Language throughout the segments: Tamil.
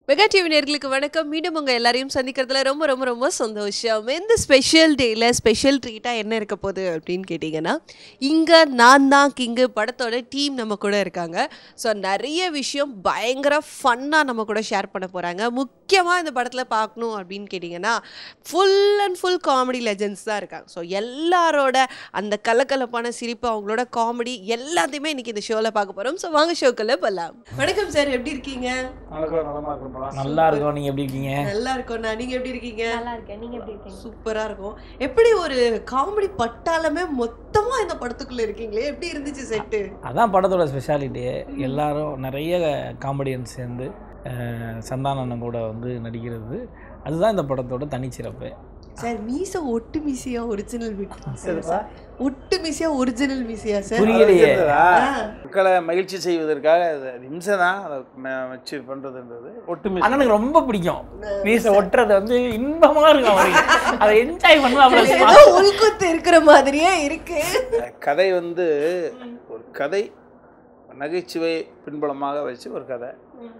மெகா டிவி நேர்களுக்கு வணக்கம் மீண்டும் உங்க எல்லாரையும் சந்திக்கிறதுல ரொம்ப ரொம்ப ரொம்ப சந்தோஷம் இந்த ஸ்பெஷல் டேல ஸ்பெஷல் ட்ரீட்டா என்ன இருக்க போகுது அப்படின்னு கேட்டிங்கன்னா இங்க நான் தான் கிங்கு படத்தோட டீம் நம்ம கூட இருக்காங்க ஸோ நிறைய விஷயம் பயங்கர ஃபன்னாக நம்ம கூட ஷேர் பண்ண போறாங்க முக்கியமா இந்த படத்துல பார்க்கணும் அப்படின்னு கேட்டிங்கன்னா full and full comedy legends தான் இருக்காங்க ஸோ எல்லாரோட அந்த கலக்கலப்பான சிரிப்பு அவங்களோட காமெடி எல்லாத்தையுமே இன்னைக்கு இந்த ஷோவில் பார்க்க போறோம் ஸோ வாங்க ஷோக்குள்ள போகலாம் வணக்கம் சார் எப்படி இருக்கீங்க வணக்கம் நலமா இருக்கும் படம் நல்லா இருக்கும் நீங்க எப்படி இருக்கீங்க நல்லா இருக்கோண்ணா நீங்க எப்படி இருக்கீங்க நல்லா இருக்கேன் நீங்க எப்படி இருக்கீங்க சூப்பரா இருக்கும் எப்படி ஒரு காமெடி பட்டாளமே மொத்தமா இந்த படத்துக்குள்ள இருக்கீங்களே எப்படி இருந்துச்சு செட்டு அதான் படத்தோட ஸ்பெஷாலிட்டி எல்லாரும் நிறைய காமெடியன்ஸ் சேர்ந்து அஹ், சந்தானண்ணன் கூட வந்து நடிக்கிறது அதுதான் இந்த படத்தோட தனிச்சிறப்பு சார் மீச ஒட்டு மீசியா ஒரிஜினல் சரிப்பா. ஒட்டு மீசியா ஒரிஜினல் மீசியா சார் புரியலையே இருந்ததா? ஆ. மக்களை மகிழ்ச்சி செய்வதற்காக அது இம்சை தான் அதை ம- வச்சு பண்றதுன்றது ஒட்டுமை அண்ணனுக்கு ரொம்ப பிடிக்கும் மீச ஒட்டுறது வந்து இன்பமா இருக்கும் அவருக்கு அதை என்ஜாய் ஏதோ பண்ணுவாங்க உள்குத்து இருக்கிற மாதிரியே இருக்கு கதை வந்து ஒரு கதை நகைச்சுவை பின்புலமாக வச்சு ஒரு கதை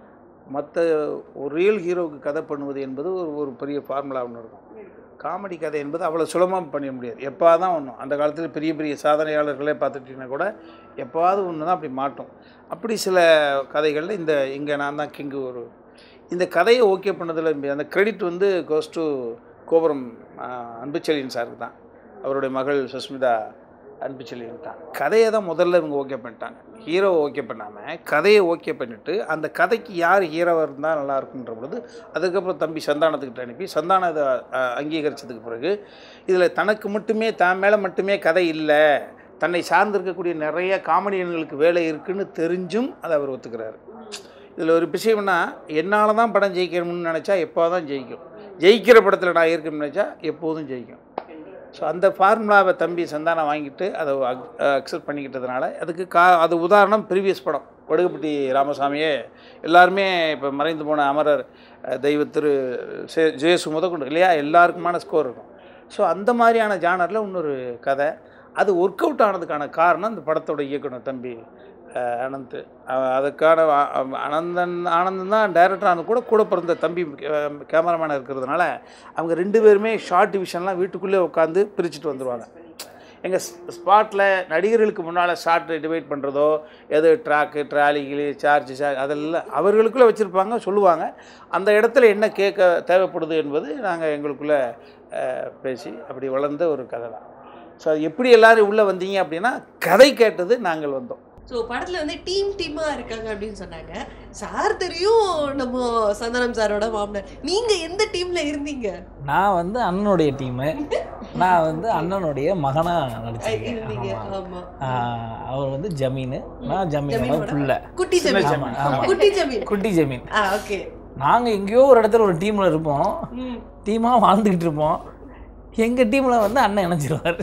மற்ற ஒரு ரியல் ஹீரோவுக்கு கதை பண்ணுவது என்பது ஒரு ஒரு பெரிய ஃபார்முலா ஒன்று இருக்கும் காமெடி கதை என்பது அவ்வளோ சுலபமாக பண்ண முடியாது எப்போ தான் ஒன்றும் அந்த காலத்தில் பெரிய பெரிய சாதனையாளர்களே பார்த்துட்டிங்கன்னா கூட எப்போவாவது ஒன்று தான் அப்படி மாட்டோம் அப்படி சில கதைகளில் இந்த இங்கே நான் தான் கிங்கு ஒரு இந்த கதையை ஓகே பண்ணதில் அந்த கிரெடிட் வந்து கோஸ் டு கோபுரம் ஆஹ், அன்புச்செழியன் சாருக்கு தான் அவருடைய மகள் சுஸ்மிதா அன்புச்செழியன் தான் கதையை தான் முதல்ல இவங்க ஓகே பண்ணிட்டாங்க ஹீரோவை ஓகே பண்ணாமல் கதையை ஓகே பண்ணிவிட்டு அந்த கதைக்கு யார் ஹீரோவாக இருந்தால் நல்லா இருக்குன்ற பொழுது அதுக்கப்புறம் தம்பி சந்தானத்துக்கிட்ட அனுப்பி சந்தானம் அதை அஹ், அங்கீகரிச்சதுக்கு பிறகு இதில் தனக்கு மட்டுமே தான் மேலே மட்டுமே கதை இல்லை தன்னை சார்ந்திருக்கக்கூடிய நிறைய காமெடியன்களுக்கு வேலை இருக்குன்னு தெரிஞ்சும் அதை அவர் ஒத்துக்கிறாரு இதில் ஒரு விஷயம்னா என்னால் தான் படம் ஜெயிக்கணும்னு நினச்சா எப்போ தான் ஜெயிக்கும் ஜெயிக்கிற படத்தில் நான் இருக்கணும்னு நினச்சா எப்போதும் ஜெயிக்கும் ஸோ அந்த ஃபார்முலாவை தம்பி சந்தானம் வாங்கிட்டு அதை அக்செப்ட் பண்ணிக்கிட்டதுனால அதுக்கு கா அது உதாரணம் ப்ரீவியஸ் படம் ஒடுகுப்பட்டி ராமசாமியே எல்லாருமே இப்போ மறைந்து போன அமரர் அஹ், தெய்வ திரு சே ஜெயசு முதற்கொண்டு இல்லையா எல்லாருக்குமான ஸ்கோர் இருக்கும் ஸோ அந்த மாதிரியான ஜானரில் இன்னொரு கதை அது ஒர்க் அவுட் ஆனதுக்கான காரணம் இந்த படத்தோட இயக்குனர் தம்பி அஹ், அனந்த் அஹ், அதுக்கான அ- அ- அனந்தன் ஆனந்தன் தான் டைரக்டர் ஆனது கூட கூட பிறந்த தம்பி கேமராமேனாக இருக்கிறதுனால அவங்க ரெண்டு பேருமே ஷார்ட் டிவிஷன்லாம் வீட்டுக்குள்ளே உட்காந்து பிரிச்சுட்டு வந்துடுவாங்க எங்கள் ஸ்பாட்டில் நடிகர்களுக்கு முன்னால் ஷார்ட் டிவைட் பண்ணுறதோ எது ட்ராக்கு ட்ராலிகளு சார்ஜ் சார்ஜ் அதெல்லாம் அவர்களுக்குள்ளே வச்சுருப்பாங்க சொல்லுவாங்க அந்த இடத்துல என்ன கேட்க தேவைப்படுது என்பது நாங்கள் எங்களுக்குள்ளே அஹ், பேசி அப்படி வளர்ந்த ஒரு கதை தான் ஸோ எப்படி எல்லாரும் உள்ளே வந்தீங்க அப்படின்னா கதை கேட்டது நாங்கள் வந்தோம் ஸோ படத்துல வந்து டீம் டீமா இருக்காங்க அப்படின்னு சொன்னாங்க சார் தெரியும் நம்ம சந்தானம் சாரோட மாமனார் நீங்க எந்த டீம்ல இருந்தீங்க நான் வந்து அண்ணனுடைய டீமு நான் வந்து அண்ணனுடைய மகனா நடிச்சிருக்கேன் இருந்தீங்க ஆமா. ஆமா ஆஹ், அவர் வந்து ஜமீனு நான் ஜமீனோட ஜமீனோட புள்ள குட்டி சின்ன ஜமீன் ஜமீன். ஆமா. குட்டி ஜமீன் குட்டி ஜமீன் ஆ ஓகே நாங்கள் எங்கேயோ ஒரு இடத்துல ஒரு டீமில் இருப்போம் டீமாக வாழ்ந்துக்கிட்டு இருப்போம் எங்கள் டீமில் வந்து அண்ணன் இணைஞ்சிருவார்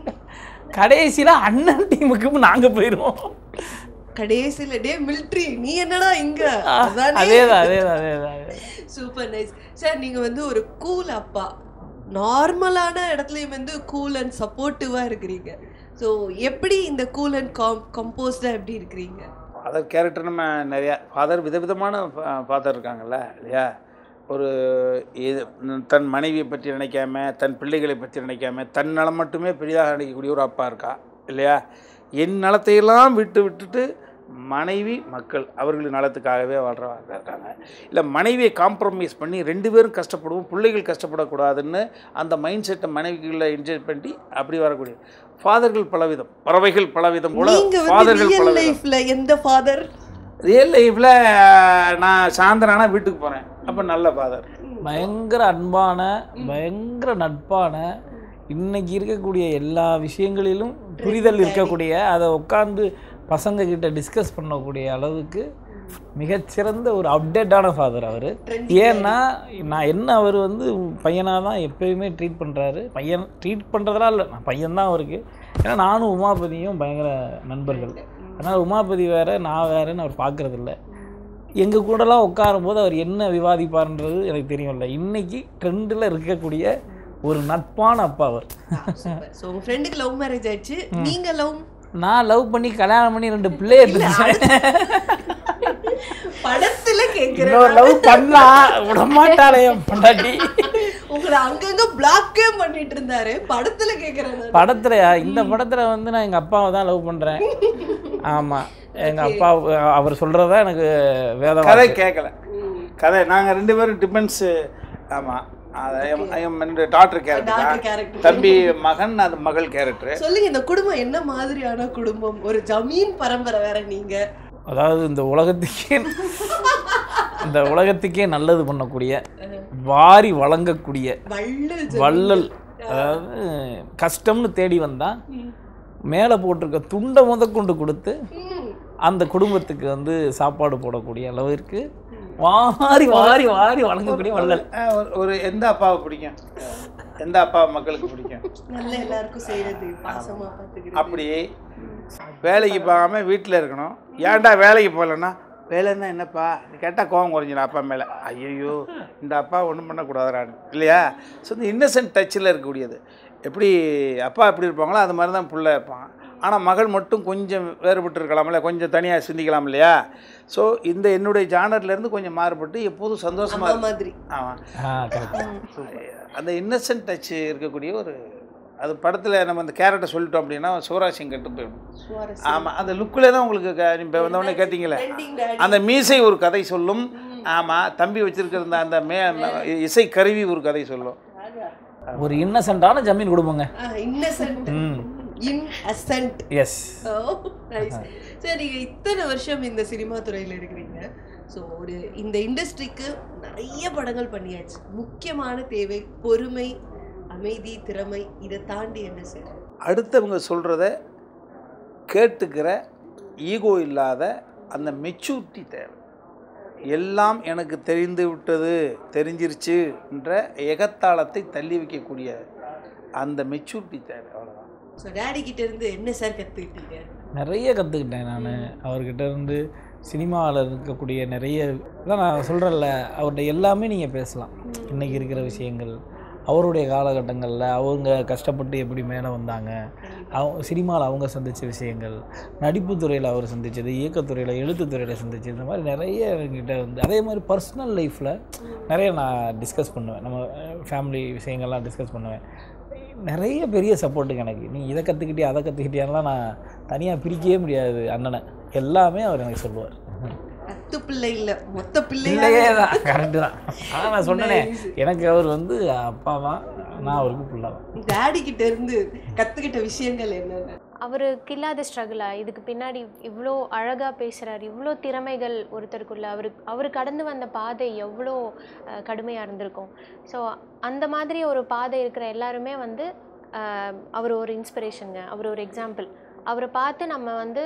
கடைசியில் அண்ணன் டீமுக்கு நாங்கள் போயிடுவோம் கடைசியில டே மிலிட்ரி நீ என்னடா இங்க அதானே அதேதான் அதேதான் அதேதான் சூப்பர் நைஸ் சார் நீங்க வந்து ஒரு கூல் அப்பா நார்மலான இடத்துலயும் வந்து கூல் அண்ட் சப்போர்ட்டிவா இருக்கிறீங்க ஸோ எப்படி இந்த கூல் அண்ட் காம் கம்போஸ்டா எப்படி இருக்கிறீங்க ஃபாதர் கேரக்டர் நம்ம நிறையா ஃபாதர் விதவிதமான ஃபாதர் இருக்காங்கல்ல இல்லையா ஒரு இது தன் மனைவியை பற்றி நினைக்காம தன் பிள்ளைகளை பற்றி நினைக்காம தன் நலம் மட்டுமே பெரிதாக நினைக்கக்கூடிய ஒரு அப்பா இருக்கா இல்லையா என் நலத்தையெல்லாம் விட்டு விட்டுட்டு மனைவி மக்கள் அவர்களின் நலத்துக்காகவே வாழ்கிறவங்க இருக்காங்க இல்லை மனைவியை காம்ப்ரமைஸ் பண்ணி ரெண்டு பேரும் கஷ்டப்படுவோம் பிள்ளைகள் கஷ்டப்படக்கூடாதுன்னு அந்த மைண்ட் செட்டை மனைவிகளில் என்ஜாய் பண்ணி அப்படி வரக்கூடிய ஃபாதர்கள் பலவிதம் பறவைகள் பலவிதம் போல நீங்க வந்து ஃபாதர்கள் ரியல் பலவிதம் லைஃப்ல எந்த ஃபாதர் ரியல் லைஃப்பில் நான் சாயந்தரானா வீட்டுக்கு போகிறேன் அப்போ நல்ல ஃபாதர் பயங்கர அன்பான பயங்கர நட்பான இன்னைக்கு இருக்கக்கூடிய எல்லா விஷயங்களிலும் புரிதல் இருக்கக்கூடிய அதை உட்காந்து பசங்க கிட்ட டிஸ்கஸ் பண்ணக்கூடிய அளவுக்கு மிகச்சிறந்த ஒரு அப்டேட்டான ஃபாதர் அவர் ஏன்னா நான் என்ன அவர் வந்து பையனாக தான் எப்பயுமே ட்ரீட் பண்ணுறாரு பையன் ட்ரீட் பண்ணுறதெல்லாம் இல்லை நான் பையன்தான் அவருக்கு ஏன்னா நானும் உமாபதியும் பயங்கர நண்பர்கள் அதனால் உமாபதி வேறு நான் வேறுன்னு அவர் பார்க்குறதில்ல எங்கள் கூடலாம் உட்காரும்போது அவர் என்ன விவாதிப்பார்ன்றது எனக்கு தெரியும்ல இன்னைக்கு ட்ரெண்டில் இருக்கக்கூடிய ஒரு நட்பான அப்பா அவர் ஸோ உங்க ஃப்ரெண்டுக்கு லவ் மேரேஜ் ஆயிடுச்சு நீங்க லவ் நான் லவ் பண்ணி கல்யாணம் பண்ணி ரெண்டு பிள்ளைய படத்துல கேக்குறேன் இன்னொரு லவ் பண்ணா விடமாட்டாளே என் பொண்டாட்டி உங்களை அங்கங்க பிளாக்கே பண்ணிட்டு இருந்தாரு படத்துல கேக்குறேன் நான். படத்துலயா இந்த படத்துல வந்து நான் எங்க அப்பாவை தான் லவ் பண்றேன் ஆமா எங்க அப்பா அவர் சொல்றதா எனக்கு வேதம் கதை கேட்கல கதை நாங்கள் ரெண்டு பேரும் டிபெண்ட்ஸ் ஆமாம் அது டாக்டர் Daughter கேரக்டர் character. தம்பி மகன் அது மகள் கேரக்டர் சொல்லுங்க இந்த குடும்பம் என்ன மாதிரியான குடும்பம் ஒரு ஜமீன் பரம்பரை வேற நீங்க அதாவது இந்த உலகத்துக்கே இந்த உலகத்துக்கே நல்லது பண்ணக்கூடிய வாரி வழங்கக்கூடிய வள்ளல் வள்ளல் அதாவது கஷ்டம்னு தேடி வந்தா மேலே போட்டிருக்க துண்டை முதற்கொண்டு கொடுத்து அந்த குடும்பத்துக்கு வந்து சாப்பாடு போடக்கூடிய அளவிற்கு வாரி வாரி வாரி வழங்கக்கூடிய வள்ளல் அஹ் ஒரு- ஒரு எந்த அப்பாவை பிடிக்கும் எந்த அப்பா மக்களுக்கு பிடிக்கும் நல்ல எல்லாருக்கும் செய்யறது பாசமா பாத்துக்கிறது அப்படி வேலைக்கு போகாம வீட்டில் இருக்கணும் ஏன்டா வேலைக்கு போகலன்னா வேலைன்னா என்னப்பா கேட்டால் கோவம் குறைஞ்சிடும் அப்பா மேலே ஐயோ இந்த அப்பா ஒன்றும் பண்ணக்கூடாதுறான்னு இல்லையா ஸோ இந்த இன்னசென்ட் டச்சில் இருக்கக்கூடியது எப்படி அப்பா எப்படி இருப்பாங்களோ அது மாதிரி தான் புள்ள இருப்பான் ஆனால் மகள் மட்டும் கொஞ்சம் வேறுபட்டு இருக்கலாம்ல கொஞ்சம் தனியாக சிந்திக்கலாம் இல்லையா ஸோ இந்த என்னுடைய ஜானர்லேருந்து கொஞ்சம் மாறுபட்டு எப்போதும் சந்தோஷமாக அம்மா மாதிரி ஆமாம் ஆ கரெக்ட் அந்த இன்னசென்ட் டச் இருக்கக்கூடிய ஒரு அது படத்தில் நம்ம அந்த கேரக்டர் சொல்லிட்டோம் அப்படின்னா சிவராசியம் கெட்டு போயிடும் சுவாரஸ்யம் ஆமாம் அந்த லுக்கில் தான் உங்களுக்கு க- இப்போ வந்தவொடனே கேட்டிங்களே Trending daddy. அந்த மீசை ஒரு கதை சொல்லும் ஆமாம் தம்பி வச்சிருக்கிற அந்த மே இசை கருவி ஒரு கதை சொல்லும் ஒரு இன்னசென்ட்டான ஜமீன் குடும்பங்க இன்னசென்ட் ம் innocent yes oh nice சரி நீங்க இத்தனை வருஷம் இந்த சினிமா துறையில இருக்கிறீங்க ஸோ ஒரு இந்த இண்டஸ்ட்ரிக்கு நிறைய படங்கள் பண்ணியாச்சு முக்கியமான தேவை பொறுமை அமைதி திறமை இதை தாண்டி என்ன சார் அடுத்தவங்க சொல்கிறத கேட்டுக்கிற ஈகோ இல்லாத அந்த மெச்சூரிட்டி தேவை எல்லாம் எனக்கு தெரிந்து விட்டது தெரிஞ்சிருச்சு என்ற எகத்தாளத்தை தள்ளி வைக்கக்கூடிய அந்த மெச்சூரிட்டி தேவை அவ்வளோதான் ஸோ டேடி கிட்ட இருந்து என்ன சார் கத்துக்கிட்டீங்க நிறைய கற்றுக்கிட்டேன் நான் அவர்கிட்ட இருந்து சினிமாவில் இருக்கக்கூடிய நிறைய அதான் நான் சொல்கிறேன்ல அவர்கிட்ட எல்லாமே நீங்கள் பேசலாம் இன்றைக்கி இருக்கிற விஷயங்கள் அவருடைய காலகட்டங்களில் அவங்க கஷ்டப்பட்டு எப்படி மேலே வந்தாங்க அவ சினிமாவில் அவங்க சந்தித்த விஷயங்கள் நடிப்புத் துறையில் அவர் சந்தித்தது இயக்கத்துறையில் எழுத்துத்துறையில் சந்திச்சது இந்த மாதிரி நிறைய என்கிட்ட வந்து அதே மாதிரி பர்சனல் லைஃப்பில் நிறைய நான் டிஸ்கஸ் பண்ணுவேன் நம்ம ஃபேமிலி விஷயங்கள்லாம் டிஸ்கஸ் பண்ணுவேன் நிறைய பெரிய சப்போர்ட்டுங்க எனக்கு நீ இதை கற்றுக்கிட்டியா அதை கற்றுக்கிட்டியான்லாம் நான் தனியாக பிரிக்கவே முடியாது அண்ணனை எல்லாமே அவர் எனக்கு சொல்லுவார் அத்து பிள்ளை இல்ல மொத்த பிள்ளை பிள்ளையே தான் கரெக்டு தான் ஆனால் நான் சொன்னேனே எனக்கு அவர் வந்து அப்பா தான் நான் அவருக்கு பிள்ளை தான் டேடி கிட்ட இருந்து கத்துக்கிட்ட விஷயங்கள் என்னென்ன அவருக்கு இல்லாத ஸ்ட்ரகிளா இதுக்கு பின்னாடி இவ்வளோ அழகாக பேசுகிறார் இவ்வளோ திறமைகள் ஒருத்தருக்குள்ள அவரு அவர் கடந்து வந்த பாதை எவ்வளோ கடுமையாக இருந்திருக்கும் ஸோ அந்த மாதிரி ஒரு பாதை இருக்கிற எல்லாருமே வந்து அஹ், அவர் ஒரு இன்ஸ்பிரேஷனுங்க அவர் ஒரு எக்ஸாம்பிள் அவரை பார்த்து நம்ம வந்து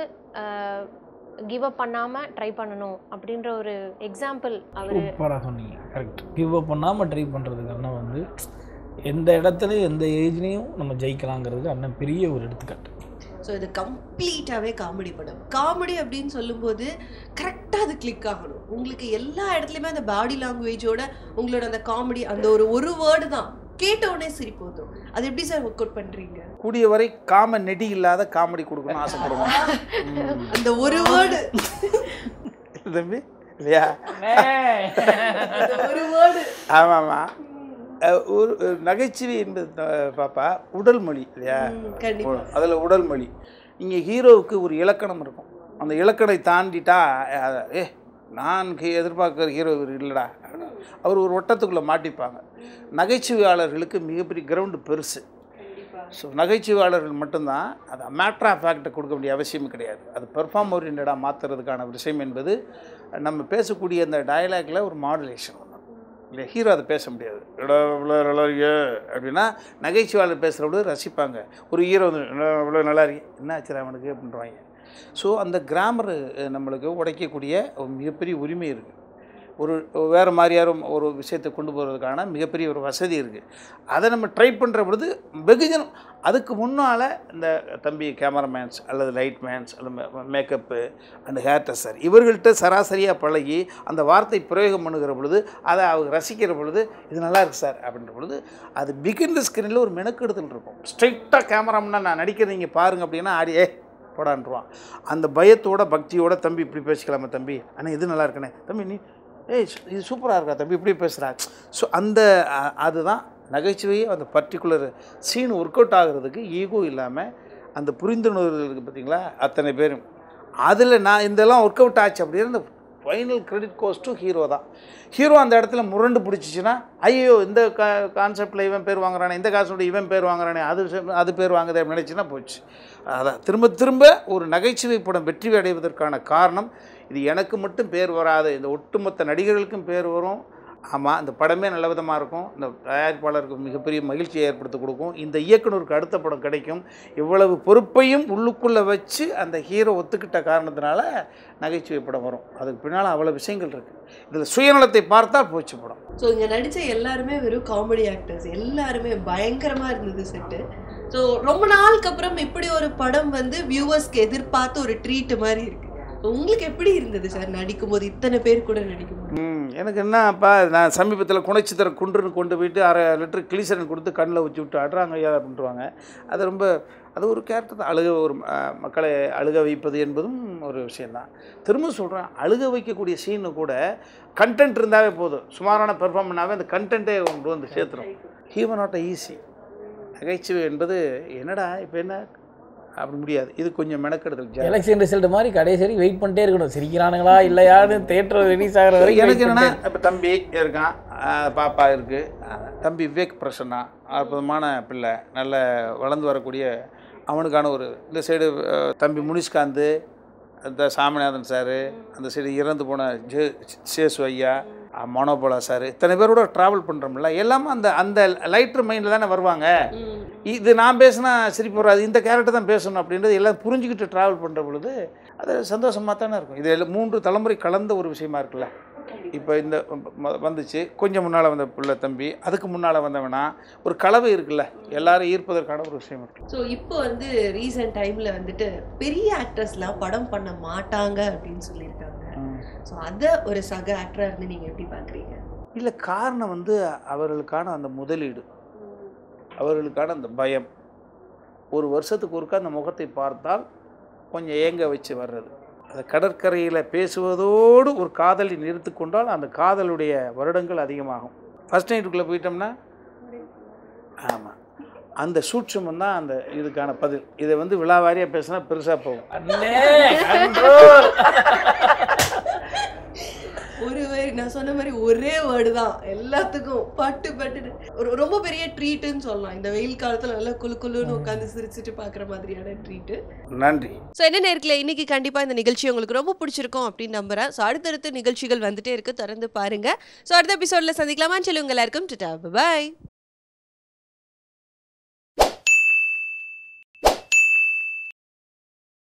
கிவ் அப் பண்ணாமல் ட்ரை பண்ணணும் அப்படின்ற ஒரு எக்ஸாம்பிள் அவர் சூப்பராக சொன்னீங்க கரெக்ட் கிவ் அப் பண்ணாமல் ட்ரை பண்ணுறதுக்கு அண்ணன் வந்து எந்த இடத்துலையும் எந்த ஏஜ்லேயும் நம்ம ஜெயிக்கலாங்கிறதுக்கு அண்ணன் பெரிய ஒரு எடுத்துக்காட்டு ஸோ இது கம்ப்ளீட்டாகவே காமெடி படம் காமெடி அப்படின்னு சொல்லும்போது கரெக்டாக அது கிளிக் ஆகணும் உங்களுக்கு எல்லா இடத்துலையுமே அந்த பாடி லாங்குவேஜோட உங்களோட அந்த காமெடி அந்த ஒரு ஒரு வேர்டு தான் கேட்ட உடனே சிரிப்பு வந்துடும் அது எப்படி சார் ஒர்க் அவுட் பண்ணுறீங்க கூடிய வரை காம நெடி இல்லாத காமெடி கொடுக்கணும்னு ஆசைப்படுவோம் அந்த ஒரு வேர்டு தம்பி இல்லையா அந்த ஒரு வேர்டு ஆமாம் ஆமாம் ஒரு ஒரு நகைச்சுவை என்பது த- பாப்பா உடல் மொழி இல்லையா கண்டிப்பா அதில் உடல் மொழி இங்கே ஹீரோவுக்கு ஒரு இலக்கணம் இருக்கும் அந்த இலக்கணை தாண்டிட்டா அஹ், ஏ நான் ஹீ- எதிர்பார்க்குற ஹீரோ இவர் இல்லைடா அவர் ஒரு வட்டத்துக்குள்ளே மாட்டிப்பாங்க நகைச்சுவையாளர்களுக்கு மிகப்பெரிய கிரவுண்டு பெருசு ஸோ நகைச்சுவையாளர்கள் மட்டும்தான் அது மேட்ரு ஆஃப் ஃபேக்டை கொடுக்க வேண்டிய அவசியம் கிடையாது அது பெர்ஃபார்ம் ஓரியன்டாக மாற்றுறதுக்கான விஷயம் என்பது நம்ம பேசக்கூடிய அந்த டயலாக்ல ஒரு மாடுலேஷன் ஒன்று இல்லை ஹீரோ அதை பேச முடியாது "எடா, இவ்வளோ நல்லா இருக்கே அப்படின்னா நகைச்சுவையாளர் பேசுகிறவங்க ரசிப்பாங்க ஒரு ஹீரோ வந்து "எடா, இவ்வளோ நல்லா இருக்கு என்ன ஆச்சு அவனுக்கு அப்படின்றாங்க ஸோ அந்த கிராமர் நம்மளுக்கு உடைக்கக்கூடிய ஒரு மிகப்பெரிய உரிமை இருக்குது ஒரு வேறு மாதிரியாரும் ஒரு விஷயத்தை கொண்டு போகிறதுக்கான மிகப்பெரிய ஒரு வசதி இருக்குது அதை நம்ம ட்ரை பண்ணுற பொழுது வெகுஜனம் அதுக்கு முன்னால் இந்த தம்பி கேமராமேன்ஸ் அல்லது லைட் மேன்ஸ் அல்லது மேக்கப்பு அண்ட் ஹேர் டஸ்டர் இவர்கள்ட்ட சராசரியாக பழகி அந்த வார்த்தை பிரயோகம் பண்ணுகிற பொழுது அதை அவங்க ரசிக்கிற பொழுது இது நல்லா இருக்கு சார் அப்படின்ற பொழுது அது பிகின் த ஸ்க்ரீனில் ஒரு மெனக்கெடுதல் இருக்கும் ஸ்ட்ரைட்டாக கேமராமேனா நான் நடிக்கிறத நீங்கள் பாருங்க அப்படின்னா ஆடி ஏ படான்றான் அந்த பயத்தோட பக்தியோட தம்பி இப்படி பேசிக்கலாமா தம்பி அண்ணா இது நல்லா இருக்குண்ணே தம்பி நீ ஏய் சு- இது சூப்பராக இருக்கா தம்பி இப்படி பேசுகிறா ஸோ அந்த அ- அதுதான் நகைச்சுவையே அந்த பர்டிகுலர் சீன் ஒர்க் அவுட் ஆகுறதுக்கு ஈகோ இல்லாமல் அந்த புரிந்துணர்வு இருக்குது பார்த்தீங்களா அத்தனை பேரும் அதில் நான் இதெல்லாம் ஒர்க் அவுட் ஆச்சு அப்படின்னு இந்த final credit goes to hero தான் ஹீரோ அந்த இடத்துல முரண்டு பிடிச்சிச்சின்னா ஐயோ இந்த கா கான்செப்டில் இவன் பேர் வாங்குறானே இந்த கான்செப்டில் இவன் பேர் வாங்குறானே அது சே- அது பேர் வாங்குதே அப்படின்னு நினச்சின்னா போச்சு அதான் திரும்ப திரும்ப ஒரு நகைச்சுவை படம் வெற்றி அடைவதற்கான காரணம் இது எனக்கு மட்டும் பேர் வராது இந்த ஒட்டுமொத்த நடிகர்களுக்கும் பேர் வரும் ஆமாம் இந்த படமே நல்ல விதமாக இருக்கும் இந்த தயாரிப்பாளருக்கு மிகப்பெரிய மகிழ்ச்சியை ஏற்படுத்தி கொடுக்கும் இந்த இயக்குனருக்கு அடுத்த படம் கிடைக்கும் இவ்வளவு பொறுப்பையும் உள்ளுக்குள்ளே வச்சு அந்த ஹீரோ ஒத்துக்கிட்ட காரணத்தினால நகைச்சுவை படம் வரும் அதுக்கு பின்னால் அவ்வளோ விஷயங்கள் இருக்குது இதில் சுயநலத்தை பார்த்தால் போச்சு படம் ஸோ இங்கே நடித்த எல்லாருமே வெறும் காமெடி ஆக்டர்ஸ் எல்லாருமே பயங்கரமாக இருந்தது செட்டு ஸோ ரொம்ப நாளுக்கு அப்புறம் இப்படி ஒரு படம் வந்து வியூவர்ஸ்க்கு எதிர்பார்த்து ஒரு ட்ரீட் மாதிரி இருக்கு So, உங்களுக்கு எப்படி இருந்தது சார் நடிக்கும்போது இத்தனை பேர் கூட நடிக்கும்போது ம் எனக்கு என்னப்பா நான் சமீபத்தில் குணச்சித்திர குன்றுன்னு கொண்டு போயிட்டு அரை லிட்டர் கிளிசரன் கொடுத்து கண்ணில் வச்சு விட்டு அடுறாங்க ஐயா அப்படின்ட்டுருவாங்க அது ரொம்ப அது ஒரு கேரக்டர் தான் அழுக ஒரு அஹ், மக்களை அழுக வைப்பது என்பதும் ஒரு விஷயந்தான் திரும்ப சொல்கிறேன் அழுக வைக்கக்கூடிய சீனு கூட கண்டென்ட் இருந்தாவே போதும் சுமாரான பெர்ஃபார்ம் பண்ணாவே அந்த கண்டென்ட்டே கொண்டு வந்து சேர்த்துரும் ஹீவன் நாட் ஈஸி நகைச்சுவை என்பது என்னடா இப்போ என்ன அப்படி முடியாது இது கொஞ்சம் மெனக்கெடுதல் ஜா- எலெக்ஷன் ரிசல்ட் மாதிரி கடைசி வரைக்கும் வெயிட் பண்ணிட்டே இருக்கணும் சிரிக்கிறானுங்களா இல்லையான்னு தேட்டர் ரிலீஸ் ஆகிற வரைக்கும் எனக்கு wait என்னன்னா பண்ணிட்டே இப்போ தம்பி இருக்கான் ஆஹ் பாப்பா இருக்குது தம்பி விவேக் பிரசன்னா அற்புதமான பிள்ளை நல்ல வளர்ந்து வரக்கூடிய அவனுக்கான ஒரு இந்த சைடு தம்பி முனிஷ்காந்த் இந்த சாமிநாதன் சார் அந்த சைடு இறந்து போன ஜே சேசு ஐயா அஹ் மனோபலா சார் இத்தனை பேரோட ட்ராவல் பண்ணுறோம்ல எல்லாமே அந்த அந்த லைட்டர் மைண்டில் தானே வருவாங்க இது நான் பேசினா சிரிப்பு வராது இந்த கேரக்டர் தான் பேசணும் அப்படின்றது எல்லாம் புரிஞ்சுக்கிட்டு ட்ராவல் பண்ணுற பொழுது அது சந்தோஷமாக தானே இருக்கும் இது எல்லாம் மூன்று தலைமுறை கலந்த ஒரு விஷயமா இருக்குல்ல இப்போ இந்த ம- வந்துச்சு கொஞ்சம் முன்னால் வந்த பிள்ளை தம்பி அதுக்கு முன்னால் வந்தவனா ஒரு கலவை இருக்குல்ல எல்லாரும் ஈர்ப்பதற்கான ஒரு விஷயம் இருக்கு ஸோ இப்போ வந்து ரீசெண்ட் டைமில் வந்துட்டு பெரிய ஆக்டர்ஸ்லாம் படம் பண்ண மாட்டாங்க அப்படின்னு சொல்லியிருக்காங்க ஸோ அதை ஒரு சக ஆக்டராக இருந்து நீங்கள் எப்படி பார்க்குறீங்க இல்லை காரணம் வந்து அவர்களுக்கான அந்த முதலீடு அவர்களுக்கான அந்த பயம் ஒரு வருஷத்துக்கு ஒருக்கா அந்த முகத்தை பார்த்தால் கொஞ்சம் ஏங்க வச்சு வர்றது அந்த கடற்கரையில் பேசுவதோடு ஒரு காதலை நிறுத்து கொண்டால் அந்த காதலுடைய வருடங்கள் அதிகமாகும் ஃபஸ்ட் நைட்டுக்குள்ளே போயிட்டோம்னா ஆமாம் அந்த சூட்சமம் தான் அந்த இதுக்கான பதில் இதை வந்து விழாவாரியாக பேசினா பெருசாக போகும் அண்ணே, control. ஒரு way- நான் சொன்ன மாதிரி ஒரே வேர்டு தான் எல்லாத்துக்கும் பட்டு பட்டு ஒரு ரொம்ப பெரிய ட்ரீட்டுன்னு சொல்லலாம் இந்த வெயில் காலத்துல நல்லா குளு குளுன்னு உட்காந்து சிரிச்சுட்டு பார்க்குற மாதிரியான ட்ரீட்டு நன்றி ஸோ என்ன நேரத்தில் இன்னைக்கு கண்டிப்பாக இந்த நிகழ்ச்சி உங்களுக்கு ரொம்ப பிடிச்சிருக்கும் அப்படின்னு நம்புறேன் ஸோ அடுத்தடுத்து நிகழ்ச்சிகள் வந்துட்டே இருக்கு திறந்து பாருங்க ஸோ அடுத்த எபிசோடில் சந்திக்கலாமான்னு சொல்லி உங்க எல்லாருக்கும் பாய்